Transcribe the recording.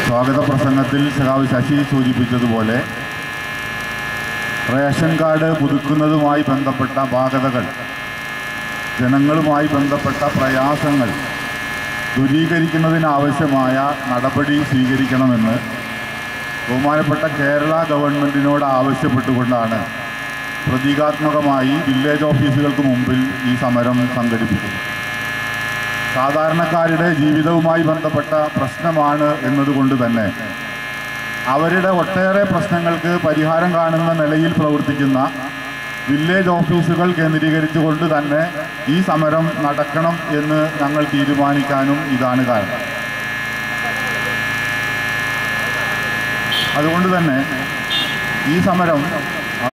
സ്വാഗത പ്രസംഗത്തിൽ സഖാവ് ശശി സൂചിപ്പിച്ചതുപോലെ റേഷൻ കാർഡ് പുതുക്കുന്നതുമായി ബന്ധപ്പെട്ട ബാധ്യതകൾ ജനങ്ങളുമായി ബന്ധപ്പെട്ട പ്രയാസങ്ങൾ ദൂരീകരിക്കുന്നതിനാവശ്യമായ നടപടി സ്വീകരിക്കണമെന്ന് ബഹുമാനപ്പെട്ട കേരള ഗവൺമെൻറ്റിനോട് ആവശ്യപ്പെട്ടുകൊണ്ടാണ് പ്രതീകാത്മകമായി വില്ലേജ് ഓഫീസുകൾക്ക് മുമ്പിൽ ഈ സമരം സംഘടിപ്പിച്ചത് സാധാരണക്കാരുടെ ജീവിതവുമായി ബന്ധപ്പെട്ട പ്രശ്നമാണ് എന്നതുകൊണ്ട് തന്നെ അവരുടെ ഒട്ടേറെ പ്രശ്നങ്ങൾക്ക് പരിഹാരം കാണുന്ന നിലയിൽ പ്രവർത്തിക്കുന്ന വില്ലേജ് ഓഫീസുകൾ കേന്ദ്രീകരിച്ചുകൊണ്ട് തന്നെ ഈ സമരം നടക്കണം എന്ന് ഞങ്ങൾ തീരുമാനിക്കാനും ഇതാണ് കാരണം അതുകൊണ്ട് തന്നെ ഈ സമരം